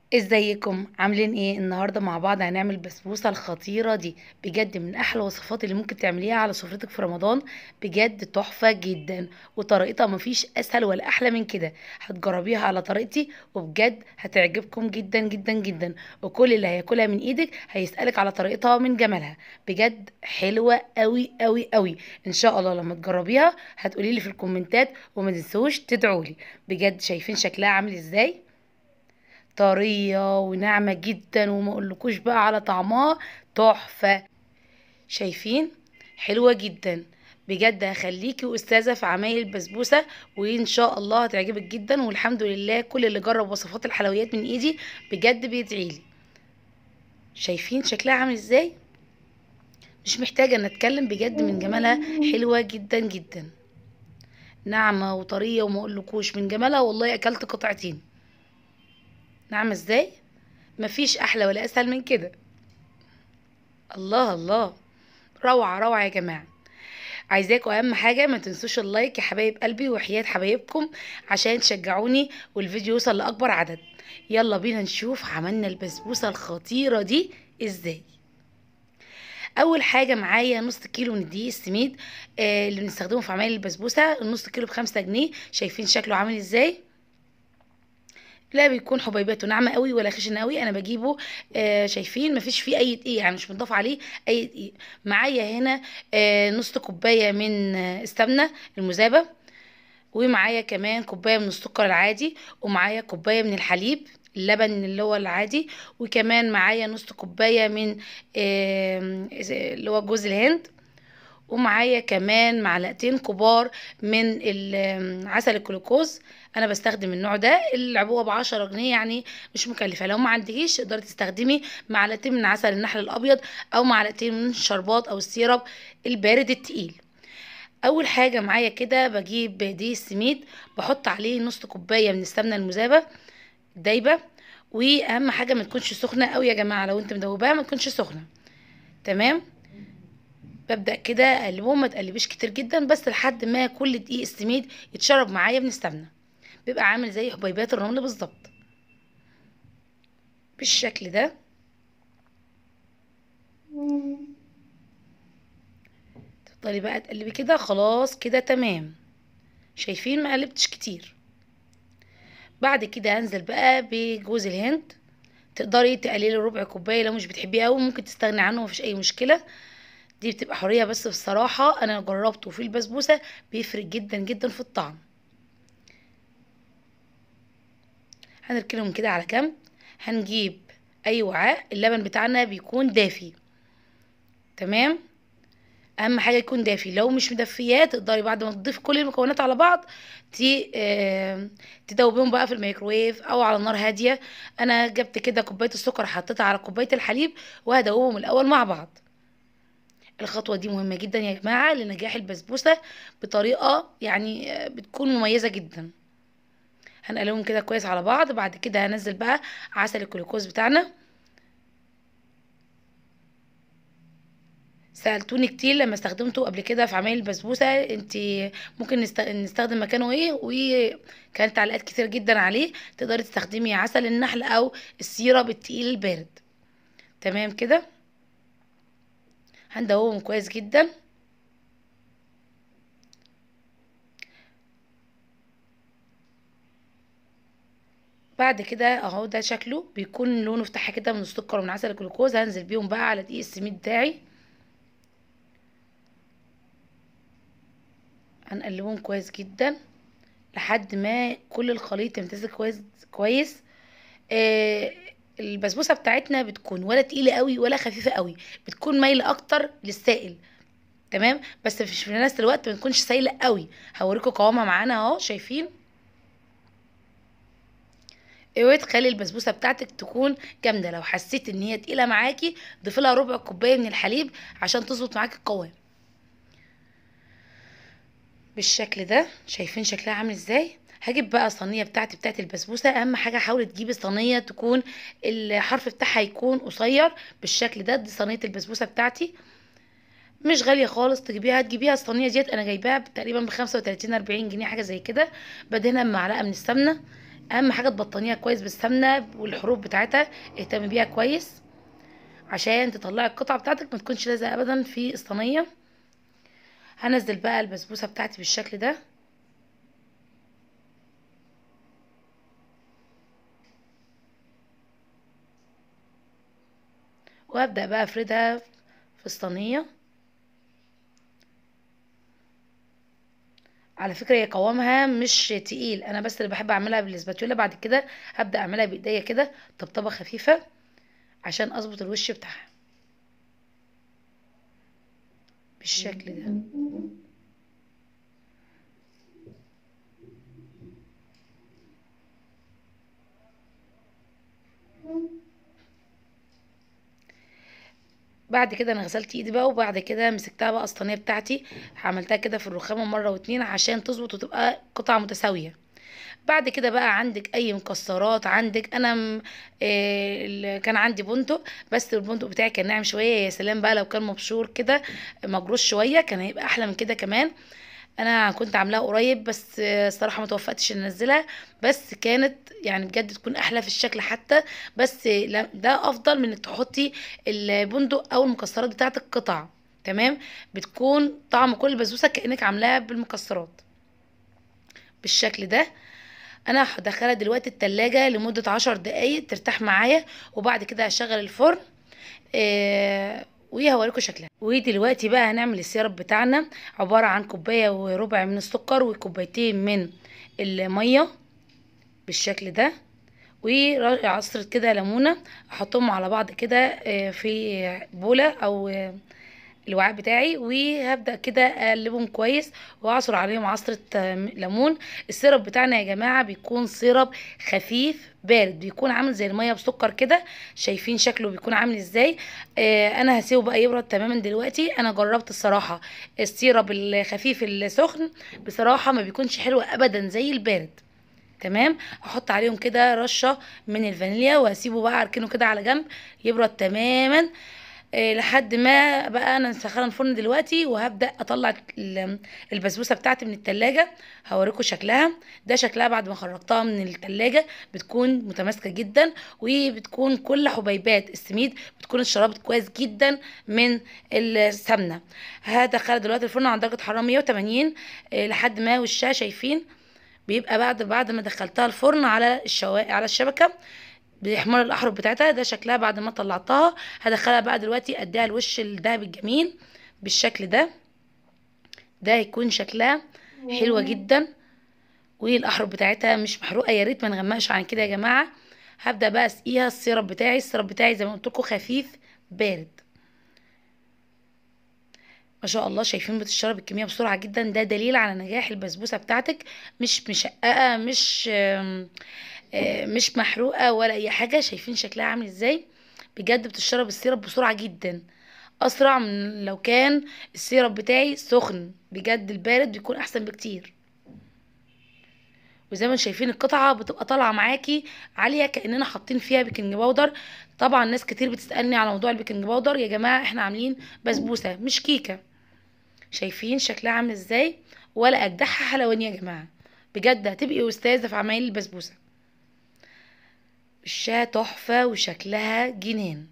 ازيكم عاملين ايه النهارده مع بعض هنعمل البسبوسه الخطيره دي بجد من احلى الوصفات اللي ممكن تعمليها على سفرتك في رمضان بجد تحفه جدا وطريقتها مفيش اسهل ولا احلى من كده هتجربيها على طريقتي وبجد هتعجبكم جدا جدا جدا وكل اللي هياكلها من ايدك هيسالك على طريقتها من جمالها بجد حلوه قوي قوي قوي ان شاء الله لما تجربيها هتقولي لي في الكومنتات وما تنسوش تدعولي بجد شايفين شكلها عامل ازاي طرية وناعمة جدا وما اقولكوش بقى على طعمها تحفة شايفين حلوة جدا بجد هخليكي استاذة في عمايل البسبوسة وان شاء الله هتعجبك جدا والحمد لله كل اللي جرب وصفات الحلويات من ايدي بجد بيدعيلي شايفين شكلها عامل ازاي مش محتاجة ان اتكلم بجد من جمالها حلوة جدا جدا ناعمة وطرية وما اقولكوش من جمالها والله اكلت قطعتين ناعمة ازاي مفيش احلى ولا اسهل من كده الله الله روعة روعة يا جماعة عايزاكم اهم حاجة ما تنسوش اللايك يا حبايب قلبي وحياة حبايبكم عشان تشجعوني والفيديو يوصل لاكبر عدد يلا بينا نشوف عملنا البسبوسة الخطيرة دي ازاي اول حاجه معايا نص كيلو من الدقيق السميد آه اللي بنستخدمه في عمايل البسبوسه النص كيلو بخمسة جنيه شايفين شكله عامل ازاي لا بيكون حبيباته ناعمه قوي ولا خشنه قوي انا بجيبه آه شايفين مفيش فيه اي دقيق يعني مش مضاف عليه اي دقيق معايا هنا آه نص كوبايه من آه السمنه المذابه ومعايا كمان كوبايه من السكر العادي ومعايا كوبايه من الحليب اللبن اللي هو العادي وكمان معايا نص كوبايه من آه اللي هو جوز الهند ومعايا كمان معلقتين كبار من عسل الجلوكوز انا بستخدم النوع ده العبوه بعشرة جنيه يعني مش مكلفه لو ما عندكيش تقدري تستخدمي معلقتين من عسل النحل الابيض او معلقتين من الشربات او السيرب البارد التقيل اول حاجه معايا كده بجيب دي السميد بحط عليه نص كوبايه من السمنه المذابه دايبه واهم حاجه ما تكونش سخنه قوي يا جماعه لو انت مدوباها ما تكونش سخنه تمام ببدأ كده اقلبهم ما تقلبيش كتير جدا بس لحد ما كل دقيق السميد يتشرب معايا من السمنه بيبقى عامل زي حبيبات الرمل بالظبط بالشكل ده تفضلي بقى تقلبي كده خلاص كده تمام شايفين ما قلبتش كتير بعد كده هنزل بقى بجوز الهند تقدري تقللي ربع كوبايه لو مش بتحبيه قوي ممكن تستغني عنه مفيش اي مشكله دي بتبقى حريه بس بصراحه انا جربته في البسبوسه بيفرق جدا جدا في الطعم هنركنهم كده على جنب هنجيب اي وعاء اللبن بتاعنا بيكون دافي تمام اهم حاجه يكون دافي لو مش مدفياه تقدري بعد ما تضيفي كل المكونات على بعض تي آه تدوبيهم بقى في الميكروويف او على نار هاديه انا جبت كده كوبايه السكر حطيتها على كوبايه الحليب وهدوبهم الاول مع بعض الخطوة دي مهمة جدا يا جماعة لنجاح البسبوسة بطريقة يعني بتكون مميزة جدا هنقلبهم كده كويس على بعض بعد كده هنزل بقى عسل الجلوكوز بتاعنا سألتوني كتير لما استخدمته قبل كده في عمايل البسبوسة انت ممكن نستخدم مكانه ايه وكانت تعليقات كتير جدا عليه تقدري تستخدمي عسل النحل او السيرب التقيل البارد تمام كده هندوبهم كويس جدا بعد كده اهو ده شكله بيكون لونه فتحه كده من السكر ومن عسل الجلوكوز هنزل بيهم بقى على دقيق السميد بتاعي هنقلبهم كويس جدا لحد ما كل الخليط يمتزج كويس كويس آه البسبوسه بتاعتنا بتكون ولا تقيله قوي ولا خفيفه قوي بتكون مايله اكتر للسائل تمام بس في نفس الوقت ما تكونش سايله قوي هوريكم قوامها معانا اهو شايفين اوعي تخلي البسبوسه بتاعتك تكون جامده لو حسيت ان هي تقيله معاكي ضيفي لها ربع كوبايه من الحليب عشان تظبط معاكي القوام بالشكل ده شايفين شكلها عامل ازاي هجيب بقى الصينيه بتاعتي بتاعت البسبوسه اهم حاجه حاولي تجيبي صينيه تكون الحرف بتاعها يكون قصير بالشكل ده دي صينيه البسبوسه بتاعتي مش غاليه خالص تجيبيها تجيبيها الصينيه ديت انا جايباها تقريبا ب 35 40 جنيه حاجه زي كده بدهنها بمعلقه من السمنه اهم حاجه تبطنيها كويس بالسمنه والحروف بتاعتها اهتمي بيها كويس عشان تطلعي القطعه بتاعتك ما تكونش لازقه ابدا في الصينيه هنزل بقى البسبوسه بتاعتي بالشكل ده وابدا بقى افردها في الصينيه على فكره هي قوامها مش تقيل انا بس اللي بحب اعملها بالاسباتيولا بعد كده هبدا اعملها بايديا كده طبطبه خفيفه عشان اظبط الوش بتاعها بالشكل ده بعد كده انا غسلت ايدي بقى وبعد كده مسكتها بقى الصينيه بتاعتي عملتها كده في الرخامه مره واتنين عشان تظبط وتبقى قطع متساويه بعد كده بقى عندك اي مكسرات عندك انا م... إيه كان عندي بندق بس البندق بتاعي كان ناعم شويه يا سلام بقى لو كان مبشور كده مجروش شويه كان هيبقى احلى من كده كمان انا كنت عاملاها قريب بس الصراحه ما توفقتش ان انزلها بس كانت يعني بجد تكون احلى في الشكل حتى بس ده افضل من انك تحطي البندق او المكسرات بتاعتك قطع تمام بتكون طعم كل البسبوسه كانك عاملاها بالمكسرات بالشكل ده انا هدخلها دلوقتي التلاجة لمدة عشر دقايق ترتاح معايا وبعد كده هشغل الفرن آه وهوريكم شكلها ودلوقتي بقى هنعمل السيرب بتاعنا عبارة عن كوباية وربع من السكر وكوبايتين من المية بالشكل ده وعصرة كده ليمونة احطهم على بعض كده في بولة او الوعاء بتاعي وهبدا كده اقلبهم كويس واعصر عليهم عصره ليمون السيرب بتاعنا يا جماعه بيكون سيرب خفيف بارد بيكون عامل زي الميه بسكر كده شايفين شكله بيكون عامل ازاي آه انا هسيبه بقى يبرد تماما دلوقتي انا جربت الصراحه السيرب الخفيف السخن بصراحه ما بيكونش حلو ابدا زي البارد تمام احط عليهم كده رشه من الفانيليا وهسيبه بقى اركنه كده على جنب يبرد تماما لحد ما بقى انا مسخنه الفرن دلوقتي وهبدا اطلع البسبوسه بتاعتي من التلاجة هوريكم شكلها ده شكلها بعد ما خرجتها من التلاجة بتكون متماسكه جدا وبتكون كل حبيبات السميد بتكون اتشربت كويس جدا من السمنه هدخلها دلوقتي الفرن عند درجه حراره 180 لحد ما وشها شايفين بيبقى بعد بعد ما دخلتها الفرن على الشوا... على الشبكه بالاحمر الاحرف بتاعتها ده شكلها بعد ما طلعتها هدخلها بقى دلوقتي اديها الوش الدهبي الجميل بالشكل ده ده هيكون شكلها حلوه جدا والاحرف بتاعتها مش محروقه يا ريت ما نغمقش عن كده يا جماعه هبدا بقى اسقيها السيرب بتاعي السيرب بتاعي زي ما قلت لكم خفيف بارد ما شاء الله شايفين بتشرب الكميه بسرعه جدا ده دليل على نجاح البسبوسه بتاعتك مش مشققه مش مش محروقه ولا اي حاجه شايفين شكلها عامل ازاي بجد بتشرب السيرب بسرعه جدا اسرع من لو كان السيرب بتاعي سخن بجد البارد بيكون احسن بكتير وزي ما شايفين القطعه بتبقى طالعه معاكي عاليه كاننا حاطين فيها بيكنج باودر طبعا ناس كتير بتسالني على موضوع البيكنج باودر يا جماعه احنا عاملين بسبوسه مش كيكه شايفين شكلها عامل ازاي ولا اجدعها حلواني يا جماعه بجد هتبقي استاذه في عمايل البسبوسه وشها تحفه وشكلها جنان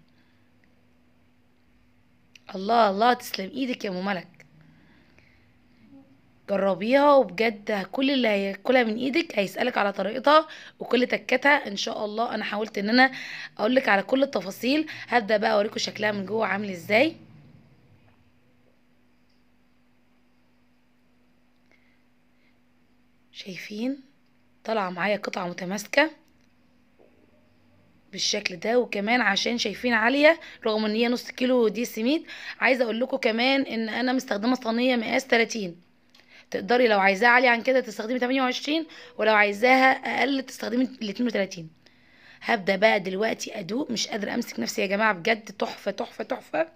الله الله تسلم ايدك يا ام ملك جربيها وبجد كل اللي هياكلها من ايدك هيسالك على طريقتها وكل تكاتها ان شاء الله انا حاولت ان انا اقول لك على كل التفاصيل هبدا بقى اوريكم شكلها من جوه عامل ازاي شايفين طالعه معايا قطعه متماسكه بالشكل ده وكمان عشان شايفين عاليه رغم ان هي نص كيلو دي سميد عايزه اقول لكم كمان ان انا مستخدمه صينيه مقاس 30 تقدري لو عايزاها عاليه عن كده تستخدمي 28 ولو عايزاها اقل تستخدمي ال 32 هبدا بقى دلوقتي ادوق مش قادره امسك نفسي يا جماعه بجد تحفه تحفه تحفه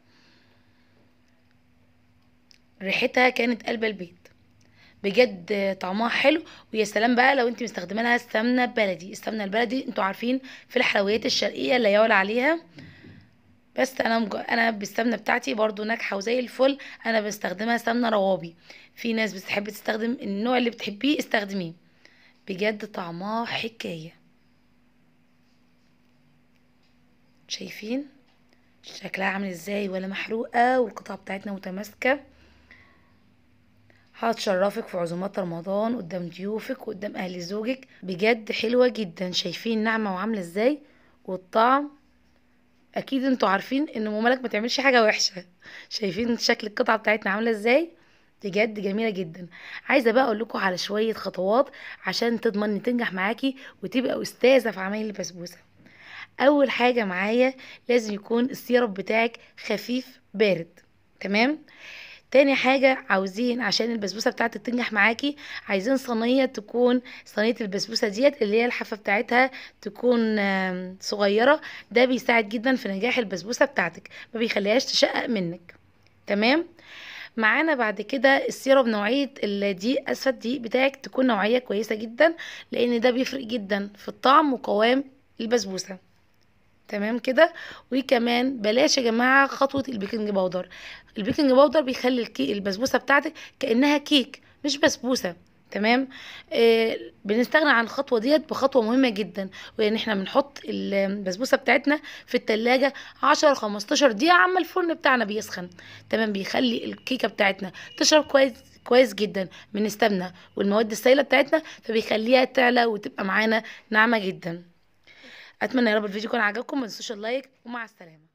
ريحتها كانت قلب البيت بجد طعمها حلو ويا سلام بقى لو انت مستخدمه لها السمنه بلدي السمنه البلدي انتوا عارفين في الحلويات الشرقيه لا يعلى عليها بس انا مج... انا بالسمنه بتاعتي برضو ناجحه وزي الفل انا بستخدمها سمنه روابي في ناس بتحب تستخدم النوع اللي بتحبيه استخدميه بجد طعمها حكاية شايفين شكلها عامل ازاي ولا محروقة والقطعة بتاعتنا متماسكة هتشرفك في عزومات رمضان قدام ضيوفك وقدام اهل زوجك بجد حلوة جدا شايفين ناعمة وعاملة ازاي والطعم اكيد انتوا عارفين ان مامالك ما تعملش حاجة وحشة شايفين شكل القطعة بتاعتنا عاملة ازاي بجد جميلة جدا عايزة بقى اقول لكم على شوية خطوات عشان تضمن ان تنجح معاكي وتبقى استاذة في عمايل البسبوسة اول حاجة معايا لازم يكون السيرب بتاعك خفيف بارد تمام تاني حاجة عاوزين عشان البسبوسة بتاعتك تنجح معاكي عايزين صينية تكون صينية البسبوسة ديت اللي هي الحافة بتاعتها تكون آم، صغيرة ده بيساعد جدا في نجاح البسبوسة بتاعتك ما بيخليهاش تشقق منك تمام معانا بعد كده السيرب نوعية الدقيق أسفل الدقيق بتاعك تكون نوعية كويسة جدا لأن ده بيفرق جدا في الطعم وقوام البسبوسة تمام كده وكمان بلاش يا جماعه خطوه البيكنج باودر البيكنج باودر بيخلي الكي البسبوسه بتاعتك كانها كيك مش بسبوسه تمام آه بنستغنى عن الخطوه ديت بخطوه مهمه جدا وان احنا بنحط البسبوسه بتاعتنا في التلاجة 10 15 دقيقه عما الفرن بتاعنا بيسخن تمام بيخلي الكيكه بتاعتنا تشرب كويس كويس جدا من السمنه والمواد السائله بتاعتنا فبيخليها تعلى وتبقى معانا ناعمه جدا اتمنى يا رب الفيديو يكون عجبكم ما تنسوش اللايك ومع السلامه